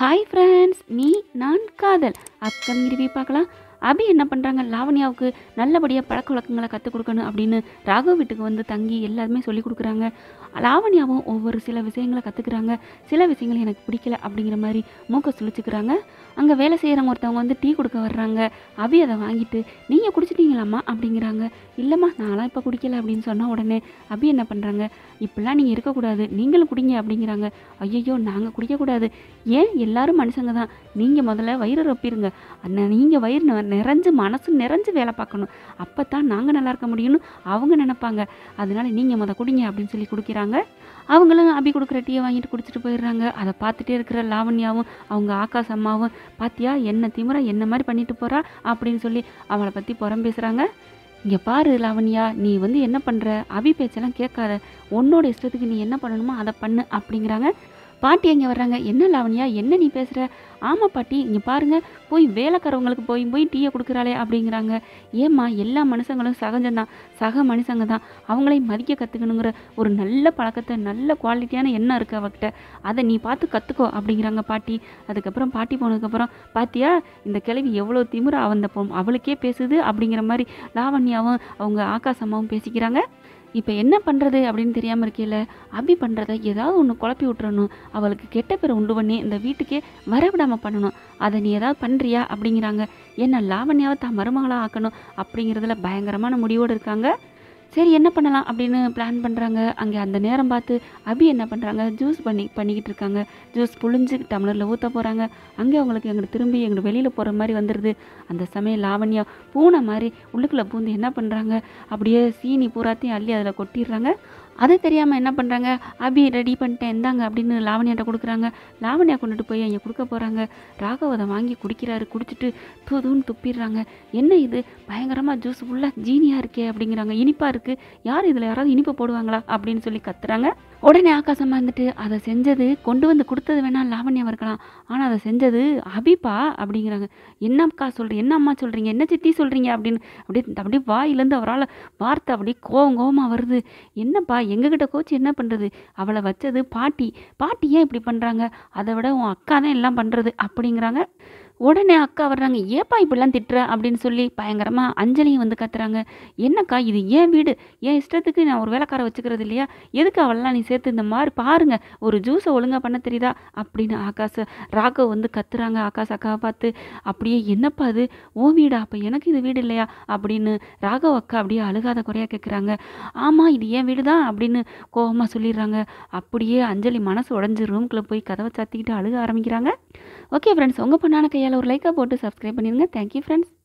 hi friends நீ நான் காதல் அப்கமிங் ரிவ்யூ பார்க்கலாம் அபி என்ன பண்ணுறாங்க லாவண்யாவுக்கு நல்லபடியாக பழக்க வழக்கங்களை கற்றுக் கொடுக்கணும் அப்படின்னு ராகவ் வீட்டுக்கு வந்து தங்கி எல்லாருமே சொல்லி கொடுக்குறாங்க லாவண்யாவும் ஒவ்வொரு சில விஷயங்களை கற்றுக்குறாங்க சில விஷயங்கள் எனக்கு பிடிக்கல அப்படிங்கிற மாதிரி மூக்க சுழிச்சுக்கிறாங்க அங்கே வேலை செய்கிறவங்க ஒருத்தவங்க வந்து டீ கொடுக்க வர்றாங்க அபி அதை வாங்கிட்டு நீங்கள் குடிச்சிட்டீங்களாம்மா அப்படிங்கிறாங்க இல்லைம்மா நான்லாம் இப்போ குடிக்கல அப்படின்னு சொன்ன உடனே அபி என்ன பண்ணுறாங்க இப்படிலாம் நீங்கள் இருக்கக்கூடாது நீங்களும் குடிங்க அப்படிங்கிறாங்க ஐயையோ நாங்கள் குடிக்கக்கூடாது ஏன் எல்லாரும் மனுஷங்க தான் நீங்கள் முதல்ல வயிறு ரொப்பிருங்க அண்ணா நீங்கள் வயிறு நெ- நிறைஞ்சு மனசு நிறைஞ்சு வேலை பார்க்கணும் அப்போ தான் நாங்கள் நல்லா இருக்க முடியும்னு அவங்க நினைப்பாங்க அதனால நீங்கள் முத குடிங்க அப்படின்னு சொல்லி குடிக்கிறாங்க அவங்களும் அபி கொடுக்குற டீயை வாங்கிட்டு குடிச்சிட்டு போயிடுறாங்க அதை பார்த்துட்டே இருக்கிற லாவண்யாவும் அவங்க ஆகாஷ் அம்மாவும் பாத்தியா என்ன திமிரா என்ன மாதிரி பண்ணிட்டு போறா அப்படின்னு சொல்லி அவளை பற்றி புறம் பேசுகிறாங்க இங்கே பாரு லாவண்யா நீ வந்து என்ன பண்ணுற அபி பேச்செல்லாம் கேட்காத உன்னோட இஷ்டத்துக்கு நீ என்ன பண்ணணுமோ அதை பண்ணு அப்படிங்கிறாங்க பாட்டி அங்கே வர்றாங்க என்ன லாவண்யா என்ன நீ பேசுகிற ஆமாம் பாட்டி இங்கே பாருங்க போய் வேலைக்காரவங்களுக்கு போய் போய் டீயை கொடுக்குறாளே அப்படிங்கிறாங்க ஏம்மா எல்லா மனுஷங்களும் சகஜம்தான் சக மனுஷங்க தான் அவங்களையும் மதிக்க கற்றுக்கணுங்கிற ஒரு நல்ல பழக்கத்தை நல்ல குவாலிட்டியான எண்ணம் இருக்குது அவகிட்ட அதை நீ பார்த்து கற்றுக்கோ அப்படிங்கிறாங்க பாட்டி அதுக்கப்புறம் பாட்டி போனதுக்கப்புறம் பாத்தியா இந்த கிழவி எவ்வளோ திமிரா அந்த பொ- அவளுக்கே பேசுது அப்படிங்கிற மாதிரி லாவண்யாவும் அவங்க ஆகாஷ் அம்மாவும் பேசிக்கிறாங்க இப்போ என்ன பண்ணுறது அப்படின்னு தெரியாமல் இருக்கையில் அபி பண்ணுறத ஏதாவது ஒன்று குழப்பி விட்டுறணும் அவளுக்கு கெட்ட பேரை உண்டு பண்ணி இந்த வீட்டுக்கே வரவிடாமல் பண்ணணும் அதை நீ ஏதாவது பண்ணுறியா அப்படிங்கிறாங்க என்ன லாவண்யாவை தான் மருமகளாக ஆக்கணும் அப்படிங்கிறதுல பயங்கரமான முடிவோடு இருக்காங்க சரி என்ன பண்ணலாம் அப்படின்னு பிளான் பண்ணுறாங்க அங்கே அந்த நேரம் பார்த்து அபி என்ன பண்ணுறாங்க ஜூஸ் பண்ணி பண்ணிக்கிட்டு இருக்காங்க ஜூஸ் புழிஞ்சு டம்ளரில் ஊற்ற போகிறாங்க அங்கே அவங்களுக்கு எங்கிட்ட திரும்பி எங்கிட்ட வெளியில் போகிற மாதிரி வந்துடுது அந்த சமயம் லாவண்யா பூனை மாதிரி உள்ளுக்குள்ளே பூந்து என்ன பண்ணுறாங்க அப்படியே சீனி பூராத்தையும் அள்ளி அதில் கொட்டிடுறாங்க அது தெரியாமல் என்ன பண்ணுறாங்க அபி ரெடி பண்ணிட்டேன் இந்தாங்க அப்படின்னு லாவண்யாட்ட கொடுக்குறாங்க லாவண்யா கொண்டுட்டு போய் அங்கே கொடுக்க போகிறாங்க ராகவ் அதை வாங்கி குடிக்கிறாரு குடிச்சிட்டு தூதுன்னு துப்பிடுறாங்க என்ன இது பயங்கரமாக ஜூஸ் ஃபுல்லாக ஜீனியாக இருக்கே அப்படிங்கிறாங்க இனிப்பாக இருக்குது யார் இதில் யாராவது இனிப்பு போடுவாங்களா அப்படின்னு சொல்லி கத்துறாங்க உடனே ஆகாசமாக இருந்துட்டு அதை செஞ்சது கொண்டு வந்து கொடுத்தது வேணா லாவண்யம் இருக்கலாம் ஆனால் அதை செஞ்சது அபிப்பா அப்படிங்கிறாங்க என்னக்கா சொல்கிறீங்க என்ன அம்மா சொல்கிறீங்க என்ன சித்தி சொல்கிறீங்க அப்படின்னு அப்படியே அப்படியே வாயிலேருந்து அவரால் வார்த்தை அப்படியே கோவம் கோவமாக வருது என்னப்பா எங்ககிட்ட கோச்சு என்ன பண்ணுறது அவளை வச்சது பாட்டி பாட்டி ஏன் இப்படி பண்ணுறாங்க அதை விட உன் அக்கா தான் எல்லாம் பண்ணுறது அப்படிங்கிறாங்க உடனே அக்கா வர்றாங்க ஏப்பா இப்படிலாம் திட்டுற அப்படின்னு சொல்லி பயங்கரமாக அஞ்சலியும் வந்து கத்துறாங்க என்னக்கா இது ஏன் வீடு என் இஷ்டத்துக்கு நான் ஒரு வேலைக்கார வச்சுக்கிறது இல்லையா எதுக்கு அவளெல்லாம் நீ சேர்த்து இந்த மாதிரி பாருங்க ஒரு ஜூஸை ஒழுங்காக பண்ண தெரியுதா அப்படின்னு ஆகாஷ் ராகவ் வந்து கத்துறாங்க ஆகாஷ் அக்காவை பார்த்து அப்படியே என்னப்பா அது ஓ வீடா அப்போ எனக்கு இது வீடு இல்லையா அப்படின்னு ராகவ் அக்கா அப்படியே அழுகாத குறையா கேட்குறாங்க ஆமாம் இது என் வீடு தான் அப்படின்னு கோவமாக சொல்லிடுறாங்க அப்படியே அஞ்சலி மனசு உடஞ்சி ரூம்குள்ளே போய் கதவை சாத்திக்கிட்டு அழுக ஆரம்பிக்கிறாங்க ஓகே ஃப்ரெண்ட்ஸ் உங்கள் பொண்ணான கையால் ஒரு லைக்கை போட்டு சப்ஸ்கிரைப் பண்ணிடுங்க தேங்க்யூ ஃப்ரெண்ட்ஸ்